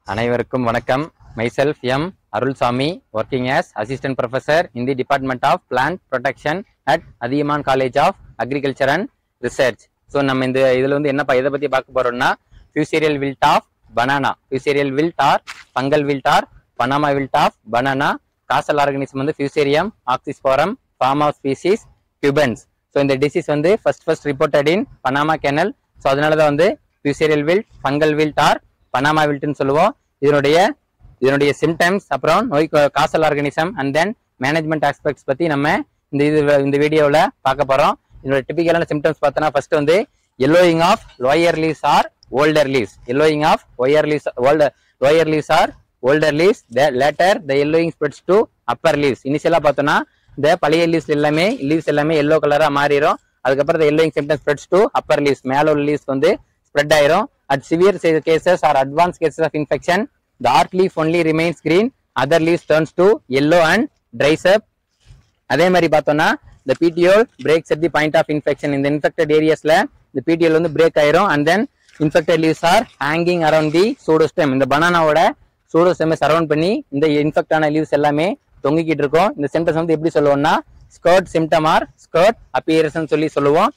அனைவருக்கும் வணக்கம் myself M Arulsamy working as assistant professor in the department of plant protection at Athiyaman college of agriculture and research so நம்ம இந்த இதில் வந்து என்ன இதை பற்றி பார்க்க போறோம்னா fusarial wilt of banana fusarial wilt or fungal wilt or Panama wilt of banana causal organism வந்து fusarium oxysporum form of species cubense so இந்த டிசீஸ் வந்து first first reported in Panama canal so அதனால தான் வந்து ஃபியூசேரியல் wilt fungal wilt or Panama வில்ட்னு சொல்லுவோம் இதனுடைய இதனுடைய சிம்டம்ஸ் அப்புறம் நோய் causal organism and then management aspects பத்தி நம்ம இந்த இது இந்த வீடியோவில் பார்க்க போறோம் இதோட டிபிக்கலான சிம்டம்ஸ் பார்த்தோன்னா ஃபர்ஸ்ட் வந்து yellowing of lower leaves or older leaves yellowing of lower leaves older lower leaves or older leaves the later the yellowing spreads to upper leaves இனிஷியலாக பார்த்தோன்னா இந்த பழைய லீவ்ஸ் எல்லாமே லீவ்ஸ் எல்லாமே எல்லோ கலராக மாறிடும் அதுக்கப்புறம் yellowing symptoms spreads to upper leaves மேல உள்ள லீவ்ஸ் வந்து ஸ்ப்ரெட் ஆயிரும் at severe cases or advance cases of infection the arc leaf only remains green other leaves turns to yellow and dries up அதே மாதிரி பார்த்தோம்னா the petiole breaks at the point of infection இந்த infected areasல இந்த petiole வந்து break ஆயிரும் and then infected leaves are hanging around the pseudostem இந்த பனானாவோட சூடோஸ்டெமை surround பண்ணி இந்த இன்ஃபெக்ட் ஆன லீவ்ஸ் எல்லாமே தொங்கிக்கிட்டு இருக்கும் இந்த சிம்டம்ஸ் வந்து எப்படி சொல்லுவோம்னா skirt symptom or skirt appearance சொல்லி சொல்லுவோம்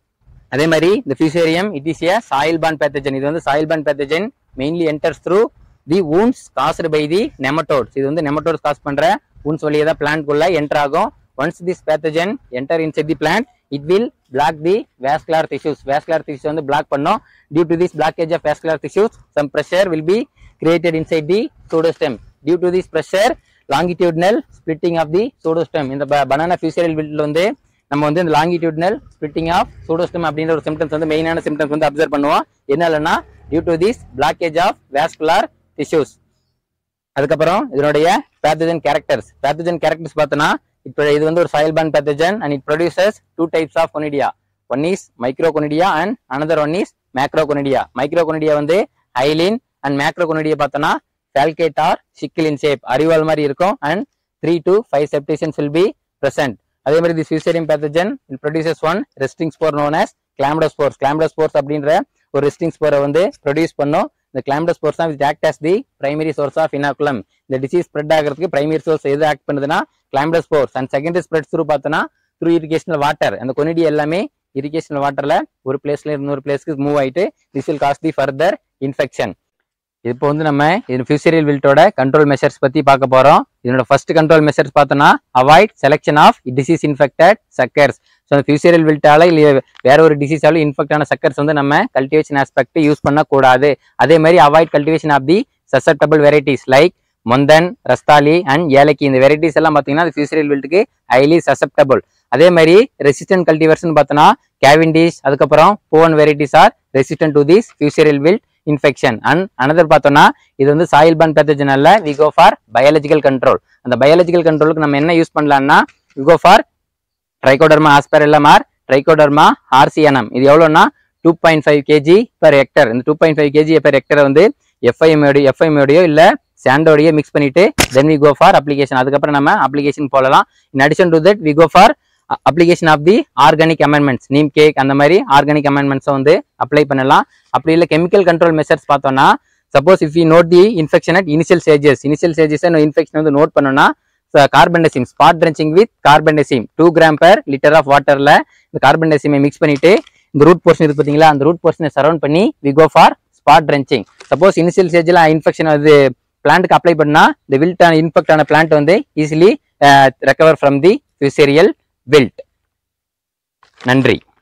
அதே மாதிரி இந்த fusarium it is a soil borne pathogen இது வந்து soil borne pathogen mainly enters through the wounds caused by the nematodes இது வந்து நெமட்டோட்ஸ் காஸ் பண்ற wounds வழியா தான் plant குள்ள என்டர் ஆகும் once this pathogen enter inside the plant it will block the vascular tissues vascular tissues வந்து block பண்ணும் due to this blockage of vascular tissues some pressure will be created inside the pseudostem due to this pressure longitudinal splitting of the pseudostem இந்த banana fusarial வில்ட்ல வந்து நம்ம வந்து இந்த longitudinal splitting of சூடோஸ்டம் அப்படின்ற ஒரு சிம்டம்ஸ் வந்து மெயினான சிம்டம்ஸ் வந்து அப்சர்வ் பண்ணுவோம் என்ன இல்லைன்னா due to this blockage of vascular tissues அதுக்கப்புறம் இதனுடைய பேத்தஜன் கேரக்டர்ஸ் பேத்தஜன் கேரக்டர்ஸ் பார்த்தோன்னா இப்போ இது வந்து ஒரு soil borne pathogen and it produces two types of conidia one is micro conidia and another one is macro conidia micro conidia வந்து hyaline and macro conidia பார்த்தோன்னா falcate or sickle in shape அறிவால் மாதிரி இருக்கும் and three to five septations will be present அதே மாதிரி the fusarium pathogen இல் produces one resting spore known as chlamydospores chlamydospores அப்படின்ற ஒரு ரெஸ்டிங் ஸ்போரை வந்து ப்ரொடியூஸ் பண்ணும் இந்த கிளாம்டோஸ்போர்ஸ் தான் with act as the primary source of inoculum இந்த டிசீஸ் ஸ்ப்ரெட் ஆகிறதுக்கு பிரைமரி சோர்ஸ் எது ஆக்ட் பண்ணுதுன்னா chlamydospores and secondary spread through பார்த்தோன்னா த்ரூ இரிகேஷனல் வாட்டர் அந்த கொனிடி எல்லாமே இரிகேஷனல் வாட்டர்ல ஒரு பிளேஸ்ல இன்னொரு பிளேஸ்க்கு மூவ் ஆயிட்டு this will cause the further infection இப்போ வந்து நம்ம இது ஃபியூசரியல் வில்ட்டோட கண்ட்ரோல் மெஷர்ஸ் பத்தி பார்க்க போறோம் இதனோட ஃபர்ஸ்ட் கண்ட்ரோல் மெஷர்ஸ் பார்த்தோம்னா avoid selection of disease infected suckers so அந்த ஃபியூசரியல் வில்ட்டால இல்லை வேற ஒரு டிசீஸால இன்ஃபெக்ட் ஆன சக்கர்ஸ் வந்து நம்ம கல்டிவேஷன் ஆஸ்பெக்ட் யூஸ் பண்ணக்கூடாது அதே மாதிரி avoid cultivation of the susceptible varieties like Monthan Rasthali and Elakki இந்த வெரைட்டிஸ் எல்லாம் பார்த்தீங்கன்னா அது ஃபியூசரியல் வில்ட்டுக்கு ஹைலி சசப்டபிள் அதே மாதிரி ரெசிஸ்டன்ட் கல்டிவேஷன் பார்த்தோன்னா கேவிண்டிஸ் அதுக்கப்புறம் போன் varieties or resistant to this fusarial wilt infection and another பார்த்தோம்னா இது வந்து சாயில் பான் பேத்தஜன் அல்ல we go for biological control அந்த பயாலஜிக்கல் கண்ட்ரோலுக்கு நம்ம என்ன யூஸ் பண்ணலாம்னா we go for trichoderma asperellum or trichoderma harzianum இது எவ்வளோன்னா two point five kg per hectare இந்த two point five kg per ஹெக்டரை வந்து எஃப்ஐஎம்ஓடைய எஃப்ஐஎம்ஓடையோ இல்லை சாண்டோடையோ மிக்ஸ் பண்ணிட்டு then we go for application அதுக்கப்புறம் நம்ம அப்ளிகேஷன் போடலாம் in addition to that we go for application of the organic amendments neem cake அந்த மாதிரி ஆர்கானிக் அமெண்ட்மெண்ட்ஸை வந்து அப்ளை பண்ணலாம் அப்படி இல்லை கெமிக்கல் கண்ட்ரோல் மெஷர்ஸ் பார்த்தோம்னா suppose if you note the infection at initial stages initial stages infection வந்து note பண்ணோம்னா carbendazim spot drenching with carbendazim two gram per litre of வாட்டர்ல இந்த கார்பன்டசிமை மிக்ஸ் பண்ணிட்டு இந்த ரூட் போர்ஷன் இருக்கு பார்த்தீங்களா அந்த ரூட் போர்ஷனை சரௌண்ட் பண்ணி we go for spot drenching suppose initial ஸ்டேஜில் இன்ஃபெக்ஷன் அது பிளான்ட்டுக்கு அப்ளை பண்ணா இந்த வில்ட் ஆன இன்ஃபெக்ட் ஆன பிளான்ட் வந்து easily recover from the fusarial wilt நன்றி